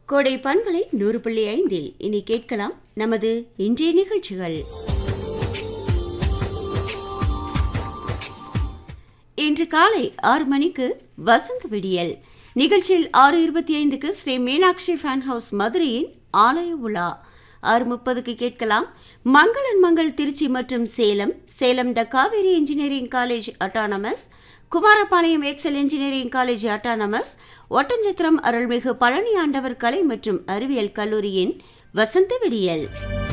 கோடை பண்பலை நூறு புள்ளி ஐந்தில் இனி கேட்கலாம் நமது இன்றைய நிகழ்ச்சிகள் இன்று காலை ஆறு மணிக்கு வசந்த விடியல் நிகழ்ச்சியில் ஆறு இருபத்தி ஐந்துக்கு ஸ்ரீ மீனாட்சி ஃபேன் ஹவுஸ் மதுரையின் ஆலய உலா ஆறு முப்பதுக்கு கேட்கலாம் மங்களன் மங்கள் திருச்சி மற்றும் Salem Salem the Kaveri engineering college autonomous Kumarapalayam Excel engineering college autonomous Oddanchatram அருள்மிகு பழனி ஆண்டவர் கலை மற்றும் அறிவியல் கல்லூரியின் வசந்த விடியல்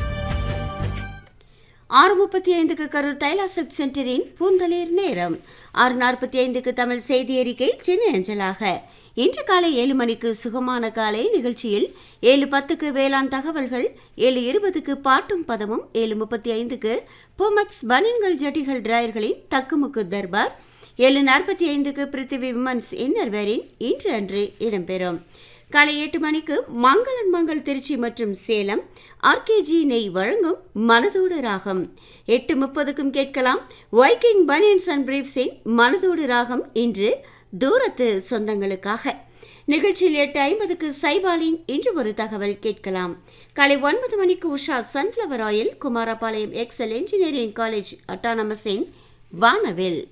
ஆறு முப்பத்தி ஐந்துக்கு கரூர் தைலாசக் சென்டரின் பூந்தளிர் நேரம் ஆறு நாற்பத்தி ஐந்துக்கு தமிழ் செய்தி அறிக்கை சென்னை அஞ்சலாக இன்று காலை ஏழு மணிக்கு சுகமான காலை நிகழ்ச்சியில் ஏழு பத்துக்கு வேளாண் தகவல்கள் ஏழு இருபதுக்கு பாட்டும் பதமும் ஏழு முப்பத்தி ஐந்துக்கு பூமக்ஸ் பனின்கள் ஜட்டிகள் டிராயர்களின் தக்குமுக்கு தர்பார் ஏழு நாற்பத்தி ஐந்துக்கு பிருத்திவி விமன்ஸ் இன்னர்வேரின் இன்று அன்று இடம்பெறும் காலை எட்டு மணிக்கு மங்களன் மங்கள் திருச்சி மற்றும் சேலம் ஆர்கேஜி நெய் வழங்கும் மனதோடு ராகம் எட்டு முப்பதுக்கும் கேட்கலாம் வைக்கிங் பனியன்ஸ் அண்ட் பிரீப்ஸின் மனதோடு ராகம் இன்று தூரத்து சொந்தங்களுக்காக நிகழ்ச்சியில் எட்டு ஐம்பதுக்கு சைபாலின் இன்று ஒரு தகவல் கேட்கலாம் காலை ஒன்பது மணிக்கு Usha sunflower oil Kumarapalayam Excel engineering college அட்டானமஸின் வானவில்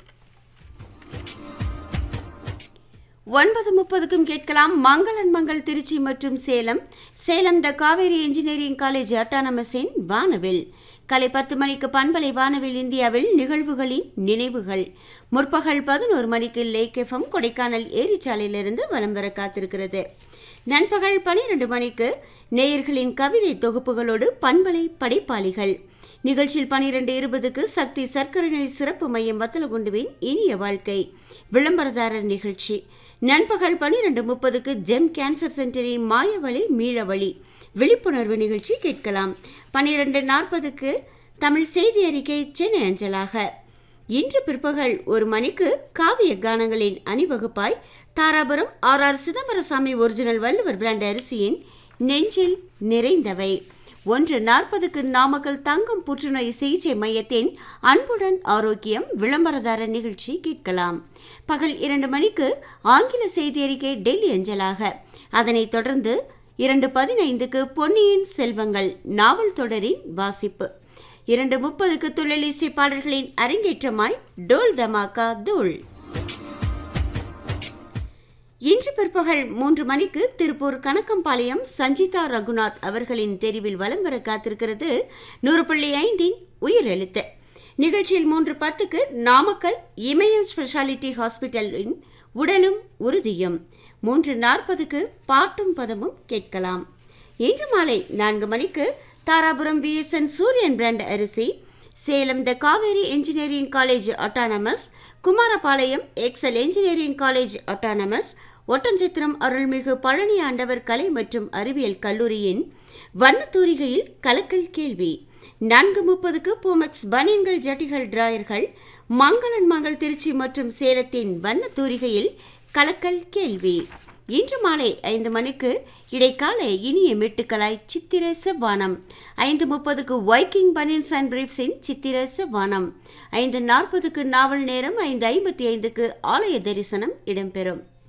ஒன்பது முப்பதுக்கும் கேட்கலாம் மங்களன் மங்கள் திருச்சி மற்றும் Salem Salem the Kaveri engineering college அட்டானமஸின் வானவில் கலை பத்து மணிக்கு பண்பலை வானவில் இந்தியாவில் நிகழ்வுகளின் நினைவுகள் முற்பகல் பதினோரு மணிக்கு லேக் எஃப்எம் கொடைக்கானல் ஏரிச்சாலையிலிருந்து வலம் வர காத்திருக்கிறது நண்பகல் பனிரெண்டு மணிக்கு நேயர்களின் கவிதை தொகுப்புகளோடு பண்பலை படைப்பாளிகள் நிகழ்ச்சியில் பனிரெண்டு இருபதுக்கு சக்தி சர்க்கரை நோய் சிறப்பு மையம் வத்தலகுண்டுவின் இனிய வாழ்க்கை விளம்பரதாரர் நிகழ்ச்சி நண்பகல் பனிரெண்டு முப்பதுக்கு ஜெம் கேன்சர் சென்டரின் மாயவழி மீளவழி விழிப்புணர்வு நிகழ்ச்சி கேட்கலாம் பனிரெண்டு நாற்பதுக்கு தமிழ் செய்தி அறிக்கை சென்னை அஞ்சலாக இன்று பிற்பகல் ஒரு மணிக்கு காவிய கானங்களின் அணிவகுப்பாய் Dharapuram R R Chidambarasamy original Valluvar brand அரிசியின் நெஞ்சில் நிறைந்தவை ஒன்று நாற்பதுக்கு நாமக்கல் தங்கம் புற்றுநோய் சிகிச்சை மையத்தின் அன்புடன் ஆரோக்கியம் விளம்பரதார நிகழ்ச்சி கேட்கலாம் பகல் இரண்டு மணிக்கு ஆங்கில செய்தி அறிக்கை டெல்லி அஞ்சலாக அதனைத் தொடர்ந்து இரண்டு பதினைந்துக்கு பொன்னியின் செல்வங்கள் நாவல் தொடரின் வாசிப்பு இரண்டு முப்பதுக்கு துள்ளலிசை பாடல்களின் அரங்கேற்றமாய் டோல் தமாக்கா தூள் இன்று பிற்பகல் மூன்று மணிக்கு திருப்பூர் கணக்கம்பாளையம் சஞ்சிதா ரகுநாத் அவர்களின் தெரிவில் வலம் வர காத்திருக்கிறது நூறு புள்ளி ஐந்தின் உயிரெழுத்து நிகழ்ச்சியில் மூன்று பத்துக்கு நாமக்கல் இமயம் ஸ்பெஷாலிட்டி ஹாஸ்பிட்டலின் உடலும் உறுதியும் மூன்று நாற்பதுக்கு பாட்டும் பதமும் கேட்கலாம் இன்று மாலை நான்கு மணிக்கு தாராபுரம் விஎஸ்என் சூரியன் பிராண்ட் அரிசி Salem the Kaveri engineering college autonomous Kumarapalayam Excel engineering college autonomous Oddanchatram அருள்மிகு பழனி ஆண்டவர் கலை மற்றும் அறிவியல் கல்லூரியின் வண்ணத்தூரிகையில் கலக்கல் கேள்வி நான்கு முப்பதுக்கு பூமெக்ஸ் பனியன்கள் ஜட்டிகள் டிராயர்கள் மங்களன் மங்கள் திருச்சி மற்றும் சேலத்தின் வண்ணத்தூரிகையில் கலக்கல் கேள்வி இன்று மாலை ஐந்து மணிக்கு இடைக்கால இனிய மெட்டுக்களாய் சித்திரச வானம் ஐந்து முப்பதுக்கு வைக்கிங் பனியன்ஸ் அண்ட் பிரீப்ஸின் சித்திரச வானம் ஐந்து நாற்பதுக்கு நாவல் நேரம் ஐந்து ஐம்பத்தி ஐந்துக்கு ஆலய தரிசனம் இடம்பெறும்